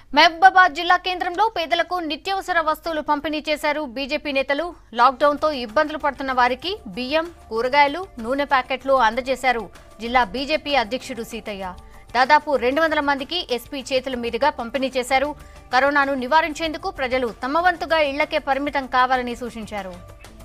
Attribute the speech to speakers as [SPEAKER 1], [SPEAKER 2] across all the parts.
[SPEAKER 1] మహబూబాబాద్ జిల్లా కేంద్రంలో పేదలకు నిత్యావసర వస్తువులు పంపిణీ చేశారు బీజేపీ నేతలు లాక్డౌన్తో ఇబ్బందులు పడుతున్న వారికి బియ్యం కూరగాయలు నూనె ప్యాకెట్లు అందజేశారు జిల్లా బీజేపీ అధ్యక్షుడు సీతయ్య దాదాపు రెండు వందల మందికి ఎస్పీ చేతుల మీదుగా పంపిణీ చేశారు కరోనాను నివారించేందుకు ప్రజలు తమ వంతుగా ఇళ్లకే పరిమితం కావాలని సూచించారు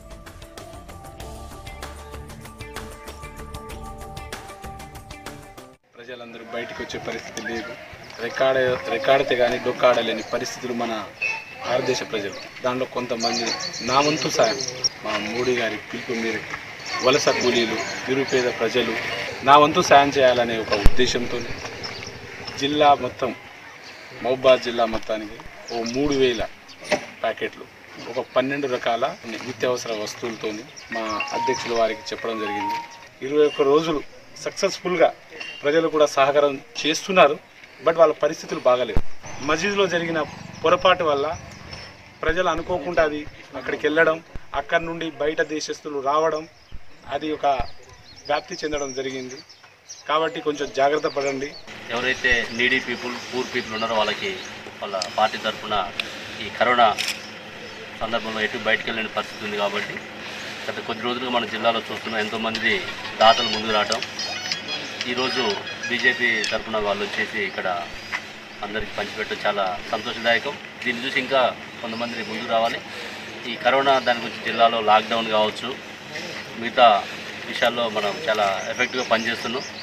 [SPEAKER 2] ప్రజలందరూ బయటకు వచ్చే పరిస్థితి లేదు రికార్డ్ రికార్డితే కానీ డొక్కాడలేని పరిస్థితులు మన భారతదేశ ప్రజలు దాంట్లో కొంతమంది నా వంతు సాయం మా మోడీ గారి పిలుపు మేరకు వలస కూలీలు నిరుపేద ప్రజలు నా వంతు సాయం చేయాలనే ఒక ఉద్దేశంతో జిల్లా మొత్తం మహబాద్ జిల్లా మొత్తానికి ఓ మూడు వేల ప్యాకెట్లు ఒక పన్నెండు రకాల నిత్యావసర వస్తువులతో మా అధ్యక్షుల వారికి చెప్పడం జరిగింది ఇరవై ఒక్క రోజులు సక్సెస్ఫుల్గా ప్రజలు కూడా సహకారం చేస్తున్నారు బట్ వాళ్ళ పరిస్థితులు బాగాలేవు మసీదులో జరిగిన పొరపాటు వల్ల ప్రజలు అనుకోకుండా అది అక్కడికి వెళ్ళడం అక్కడి నుండి బయట దేశస్తులు రావడం అది ఒక వ్యాప్తి చెందడం జరిగింది కాబట్టి కొంచెం జాగ్రత్త పడండి
[SPEAKER 3] ఎవరైతే నీడీ పీపుల్ పూర్ పీపుల్ ఉన్నారో వాళ్ళకి వాళ్ళ పార్టీ తరఫున ఈ కరోనా సందర్భంలో ఎటు బయటకు వెళ్ళని పరిస్థితి ఉంది కాబట్టి గత కొద్ది రోజులుగా మన జిల్లాలో చూస్తున్న ఎంతోమంది దాతలు ముందుకు రావడం ఈరోజు బీజేపీ తరఫున వాళ్ళు వచ్చేసి ఇక్కడ అందరికి పంచిపెట్టడం చాలా సంతోషదాయకం దీన్ని చూసి ఇంకా కొంతమంది ముందుకు రావాలి ఈ కరోనా దాని గురించి జిల్లాలో లాక్డౌన్ కావచ్చు మిగతా విషయాల్లో మనం చాలా ఎఫెక్టివ్గా పనిచేస్తున్నాం